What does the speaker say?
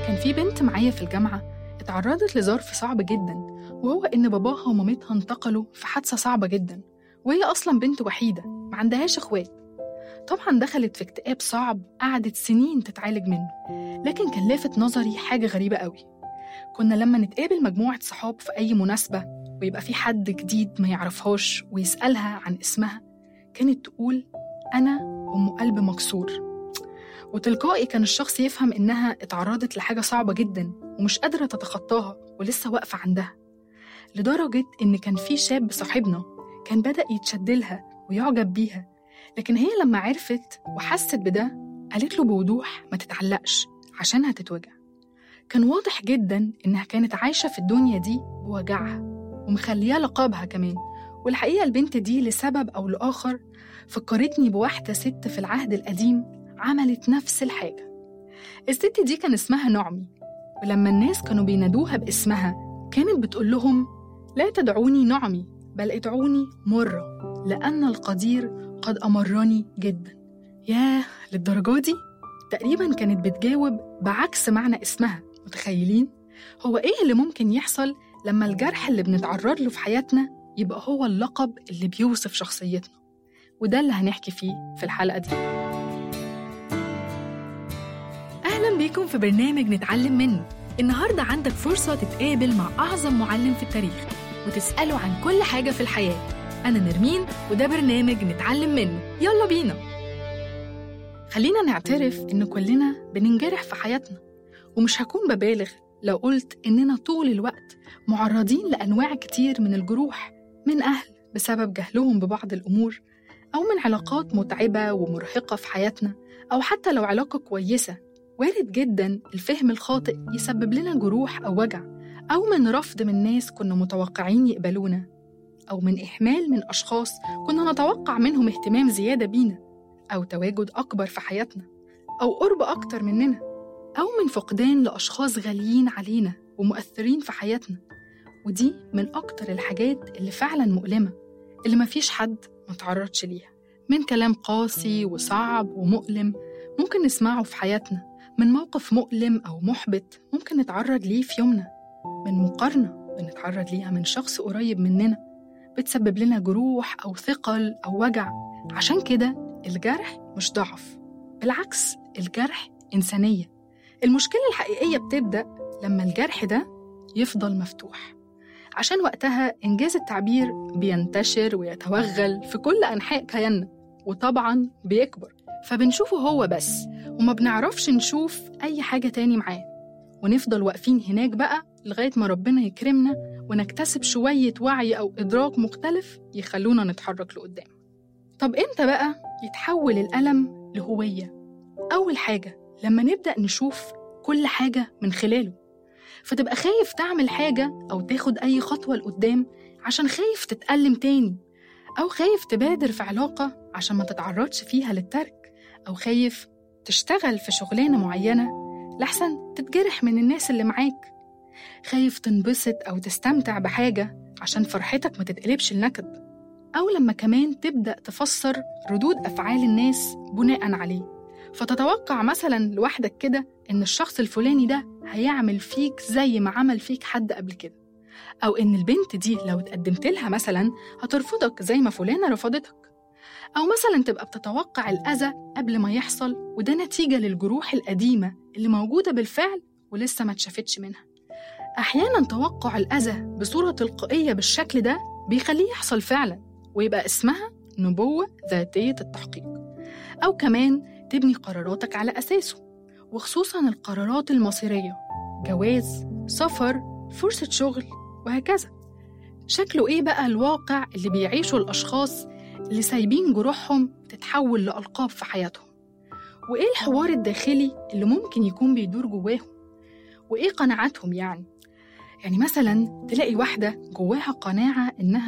كان في بنت معايا في الجامعة اتعرضت لظرف صعب جدا وهو إن باباها ومامتها انتقلوا في حادثة صعبة جدا وهي أصلا بنت وحيدة ما عندهاش إخوات طبعا دخلت في اكتئاب صعب قعدت سنين تتعالج منه لكن كان لافت نظري حاجة غريبة قوي كنا لما نتقابل مجموعة صحاب في أي مناسبة ويبقى في حد جديد ما يعرفهاش ويسألها عن اسمها كانت تقول أنا أم قلب مكسور وتلقائي كان الشخص يفهم إنها اتعرضت لحاجة صعبة جدا ومش قادرة تتخطاها ولسه واقفة عندها لدرجة إن كان في شاب صاحبنا كان بدأ يتشدلها ويعجب بيها لكن هي لما عرفت وحست بده قالت له بوضوح ما تتعلقش عشان هتتوجع كان واضح جدا إنها كانت عايشة في الدنيا دي بوجعها ومخليها لقبها كمان والحقيقة البنت دي لسبب أو لآخر فكرتني بواحدة ست في العهد القديم عملت نفس الحاجة الست دي كان اسمها نعمي ولما الناس كانوا بينادوها باسمها كانت بتقول لهم لا تدعوني نعمي بل ادعوني مرة لأن القدير قد أمرني جدا ياه للدرجة دي تقريبا كانت بتجاوب بعكس معنى اسمها متخيلين هو ايه اللي ممكن يحصل لما الجرح اللي بنتعرض له في حياتنا يبقى هو اللقب اللي بيوصف شخصيتنا وده اللي هنحكي فيه في الحلقة دي أهلا بيكم في برنامج نتعلم منه النهاردة عندك فرصة تتقابل مع أعظم معلم في التاريخ وتسأله عن كل حاجة في الحياة أنا نرمين وده برنامج نتعلم منه يلا بينا خلينا نعترف إن كلنا بننجرح في حياتنا ومش هكون ببالغ لو قلت إننا طول الوقت معرضين لأنواع كتير من الجروح من أهل بسبب جهلهم ببعض الأمور أو من علاقات متعبة ومرهقة في حياتنا أو حتى لو علاقة كويسة وارد جدا الفهم الخاطئ يسبب لنا جروح أو وجع أو من رفض من ناس كنا متوقعين يقبلونا أو من إهمال من أشخاص كنا نتوقع منهم اهتمام زيادة بينا أو تواجد أكبر في حياتنا أو قرب أكتر مننا أو من فقدان لأشخاص غاليين علينا ومؤثرين في حياتنا ودي من أكتر الحاجات اللي فعلا مؤلمة اللي مفيش حد متعرضش ليها من كلام قاسي وصعب ومؤلم ممكن نسمعه في حياتنا من موقف مؤلم أو محبط ممكن نتعرض ليه في يومنا من مقارنة بنتعرض ليها من شخص قريب مننا بتسبب لنا جروح أو ثقل أو وجع عشان كده الجرح مش ضعف بالعكس الجرح إنسانية المشكلة الحقيقية بتبدأ لما الجرح ده يفضل مفتوح عشان وقتها إنجاز التعبير بينتشر ويتوغل في كل أنحاء كياننا وطبعا بيكبر فبنشوفه هو بس وما بنعرفش نشوف أي حاجة تاني معاه ونفضل واقفين هناك بقى لغاية ما ربنا يكرمنا ونكتسب شوية وعي أو إدراك مختلف يخلونا نتحرك لقدام طب إمتى بقى يتحول الألم لهوية؟ أول حاجة لما نبدأ نشوف كل حاجة من خلاله فتبقى خايف تعمل حاجة أو تاخد أي خطوة لقدام عشان خايف تتألم تاني أو خايف تبادر في علاقة عشان ما تتعرضش فيها للترك أو خايف تشتغل في شغلانة معينة لحسن تتجرح من الناس اللي معاك خايف تنبسط أو تستمتع بحاجة عشان فرحتك ما تتقلبش لنكد أو لما كمان تبدأ تفسر ردود أفعال الناس بناء عليه فتتوقع مثلا لوحدك كده إن الشخص الفلاني ده هيعمل فيك زي ما عمل فيك حد قبل كده أو إن البنت دي لو اتقدمت لها مثلا هترفضك زي ما فلانة رفضتك أو مثلا تبقى بتتوقع الأذى قبل ما يحصل وده نتيجة للجروح القديمة اللي موجودة بالفعل ولسه ما اتشافتش منها أحيانا توقع الأذى بصورة تلقائية بالشكل ده بيخليه يحصل فعلا ويبقى اسمها نبوة ذاتية التحقيق أو كمان تبني قراراتك على أساسه وخصوصا القرارات المصيرية جواز سفر فرصة شغل وهكذا شكله إيه بقى الواقع اللي بيعيشه الأشخاص اللي سايبين جروحهم تتحول لألقاب في حياتهم وإيه الحوار الداخلي اللي ممكن يكون بيدور جواهم وإيه قناعاتهم يعني يعني مثلا تلاقي واحدة جواها قناعة إنها